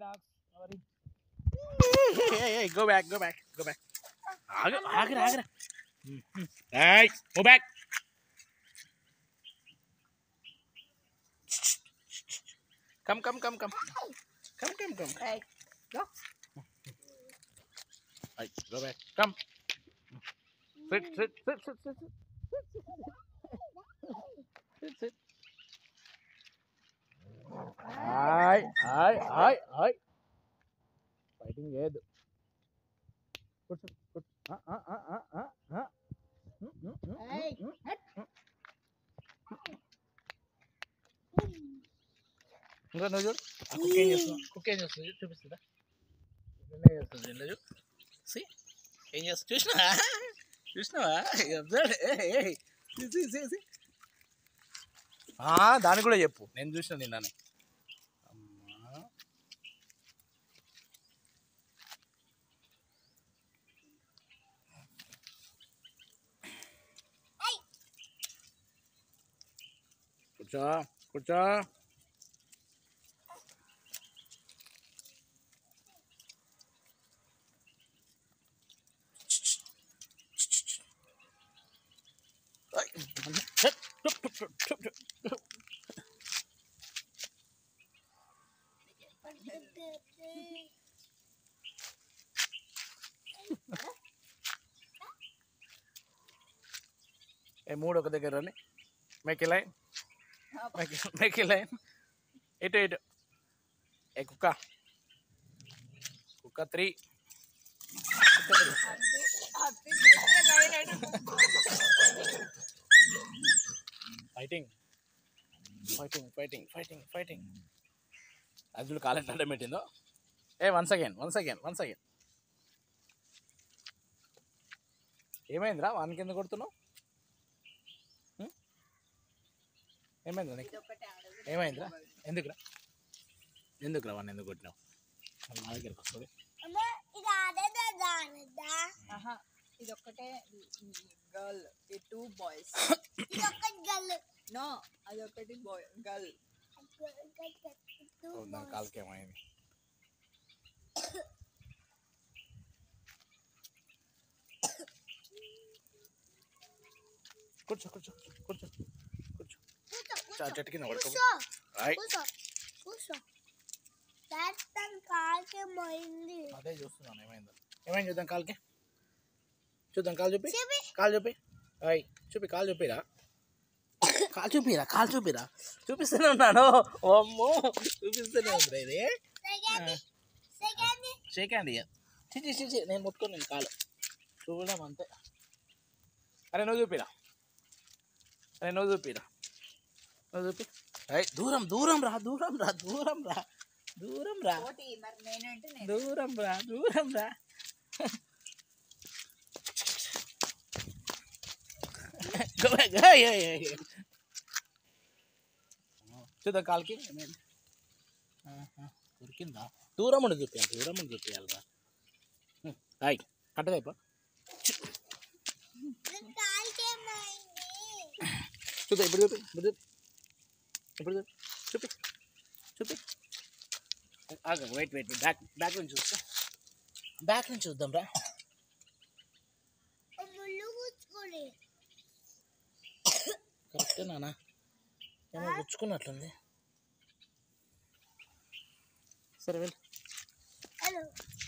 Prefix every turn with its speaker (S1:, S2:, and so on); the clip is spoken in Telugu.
S1: Dogs go back go back go back ఆగ ఆగరా ఆగరా ఏయ్ go back come come come come come come come
S2: Hey, go.
S1: Hey, go back. Come. Sit, sit, sit, sit, sit, sit. Sit, sit. Hi hi hi hi fighting లేదు కూర్చో కూర్చో ఆ, ఆ, ఆ, ఆ, ఆ, ఆ. ఉమ్, ఉమ్, ఉమ్, ఉమ్,
S2: Hey,
S1: ఉమ్. ఇంకా నువ్వు చూడు ఆ కుక్క ఏం చేస్తుంది కుక్క ఏం చేస్తుంది చూపిస్తుందా ఏం చేస్తుంది దీనిలో చూడు See? ఏం చేస్తుంది చూసినావా చూసినావా అబ్జర్వ్ దాని కూడా చెప్పు నేను చూసిన నిన్ననే అమ్మా కూర్చో కూర్చో ఏ మూడు ఒక దగ్గర రండి మేకి లైన్ మేకి లైన్ ఇటు ఇటు ఏ కుక్క కుక్క three fighting fighting fighting fighting fighting అర్జులు కాలెంట్ అడ్డం పెట్టిందో ఏ once again once again once again ఏమైందిరా వానికి ఎందుకు కొడుతున్నావు హ్మ్? ఏమైందిరా నీకు ఏమైందిరా ఎందుకురా ఎందుకురా వాడిని ఎందుకు కొట్టినావు మళ్ళీ మా దగ్గరికి వస్తుంది
S2: ఆహా ఇది ఒక్కటే గర్ల్ ఈ టూ బాయ్స్ నో అది ఒకటి బాయ్ గర్ల్
S1: ఓ, దాని కాలుకి ఏమైంది కూర్చో కూర్చో కూర్చో కూర్చో కూర్చో ఆ చెట్టు కింద పడుకో హాయ్
S3: పోయింది
S1: అదే చూస్తున్నాను ఏమైందో ఏమైంది చూద్దాం కాలుకి చూద్దాం కాలు చూపి కాలు చూపి హాయ్ చూపి కాలు చూపిరా కాలు చూపిరా కాలు చూపిరా చూపిస్తూనే ఉన్నాను ఓ అమ్మో చూపిస్తూనే ఉంది ఇది
S3: సెకండ్ సెకండ్
S1: షేక్ హ్యాండ్ ఇయ్య చిచి చిచి నేను ముట్టుకోను నేను కాలు చూడడం అంతే అరే నువ్వు చూపిరా అరే నువ్వు చూపిరా నువ్వు చూపి అయ్ దూరం దూరం రా దూరం రా దూరం రా దూరం రా
S2: పోటీ మరి నేనంటే నేను
S1: దూరం రా దూరం రా Go back. Hey, hey, hey, hey. చూద్దాం కాలుకి ఏమైంది? ఆహా, దొరికిందా దూరం ఉండి చూపించాలి దూరం ఉండి చూపించాలిరా హాయ్ కట్టదైపో
S3: కాల్కేమైంది
S1: చూద్దాం ఇప్పుడు చూపి ఇప్పుడు చూపి ఇప్పుడు చూపి చూపి చూపి ఆగ వెయిట్ వెయిట్ బ్యాక్ బ్యాక్ నుంచి చూస్తా బ్యాక్ నుంచి చూద్దాం రా
S3: ముళ్ళు కూర్చుకోలే
S1: కరెక్టే నానా ఏమో గుచ్చుకున్నట్లుంది సరే వెళ్ళు
S3: హలో